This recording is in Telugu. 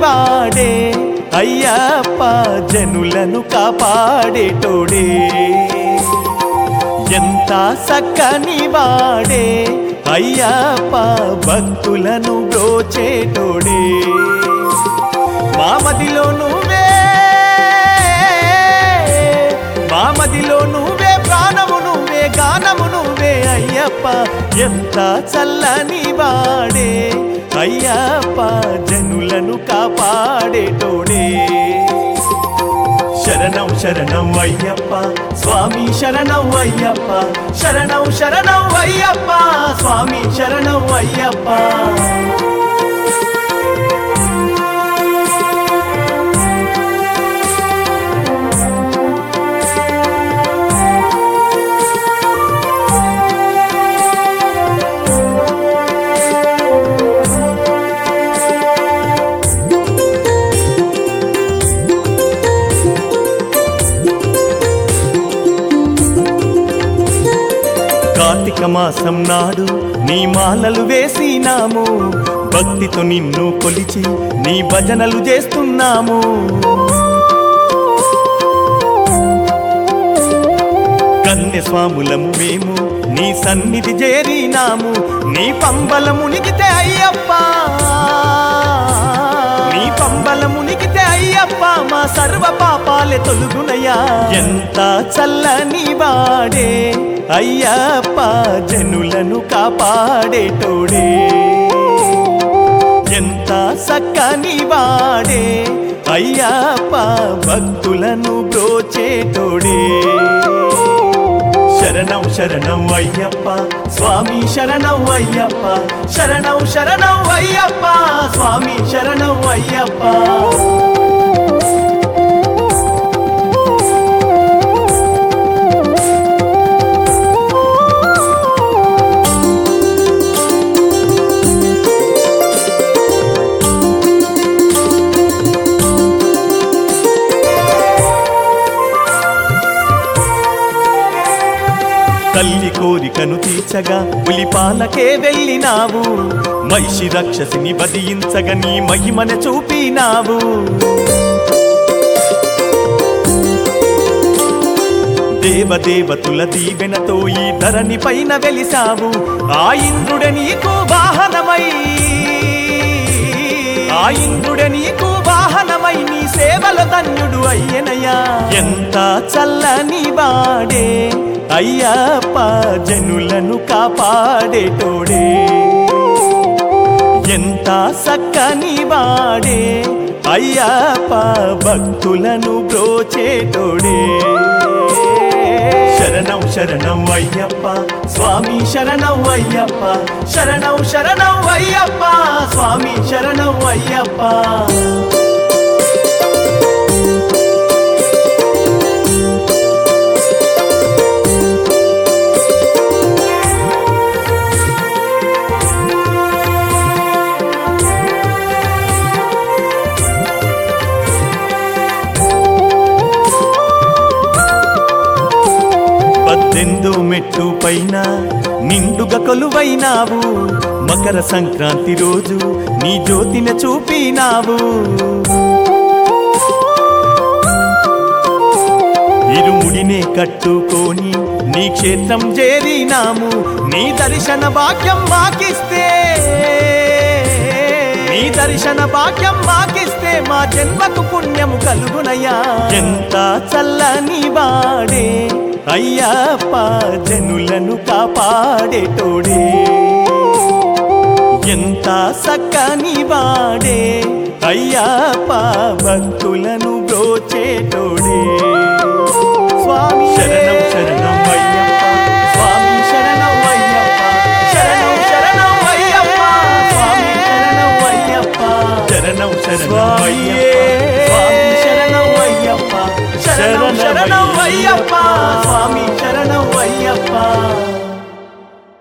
వాడే అయ్యప్ప జనులను కాపాడేటోడే ఎంత సక్కని వాడే అయ్యప్ప భక్తులను బ్రోచేటోడే మామదిలో నువ్వే మామదిలో నువ్వే ప్రాణము నువ్వే గానము నువ్వే అయ్యప్ప ఎంత చల్లని వాడే అయ్యప్ప జనులను కాపాడేటోడే శరణం శరణం అయ్యప్ప స్వామి శరణం అయ్యప్ప శరణం శరణం అయ్యప్ప స్వామి శరణం అయ్యప్ప కార్తీక మాసం నాడు నీ మాలలు వేసినాము భక్తితో నిన్ను కొలిచి నీ భజనలు చేస్తున్నాము కన్య స్వాములము మేము నీ సన్నిధి చేరినాము నీ పంబల మునిగితే అయ్యప్ప నీ పంబల మునిగితే అయ్యప్ప మా సర్వ పాపాలే తొలుగునయ్యా ఎంత చల్లని వాడే అయ్యప్ప జనులను కాపాడేటోడే ఎంత సక్కని వాడే అయ్యప్ప భక్తులను బ్రోచేటోడే శరణం శరణం అయ్యప్ప స్వామి శరణం అయ్యప్ప శరణం శరణం అయ్యప్ప స్వామి శరణం అయ్యప్ప తల్లి కోరికను తీర్చగా పులిపాలకే వెళ్ళినావు మహిషి రక్షసిని వధించగా నీ మహిమన చూపినావు దేవదేవతుల దీవెనతో ఈ ధరణి పైన వెలిసావు ఆ ఇంద్రుడే నీకు వాహనమై ఆ ఇంద్రుడే నీకు వాహనమై నీ సేవల ధన్యుడు అయ్యనయ్యా ఎంత చల్లని వాడే అయ్యప్ప జనులను కాపాడేటోడే ఎంత సక్కని వాడే అయ్యప్ప భక్తులను బ్రోచేటోడే శరణం శరణం అయ్యప్ప స్వామి శరణం అయ్యప్ప శరణం శరణం అయ్యప్ప స్వామి శరణం అయ్యప్ప పద్దెందో మెట్టు పైన నిండుగా కొలువైనావు మకర సంక్రాంతి రోజు నీ జ్యోతిన చూపినావు ఇరుముడినే కట్టుకొని నీ క్షేత్రం చేరినాము నీ దర్శన భాగ్యం మాకిస్తే నీ దర్శన భాగ్యం మాకిస్తే మా జన్మకు పుణ్యము కలుగునయ్యా ఎంత చల్లని వాడే అయ్యప్ప జనులను కాపాడేటోడే ఎంత సక్కని వాడే అయ్యప్ప భక్తులను బ్రోచేటోడే స్వామి శరణం శరణం అయ్యప్ప స్వామి శరణం అయ్యప్ప శరణం శరణం అయ్యప్ప స్వామి శరణం అయ్యప్ప శరణం శరణం అయ్యప్ప స్వామి శరణం అయ్యప్ప శరణం శరణం అయ్యప్ప స్వామి శరణం అయ్యప్ప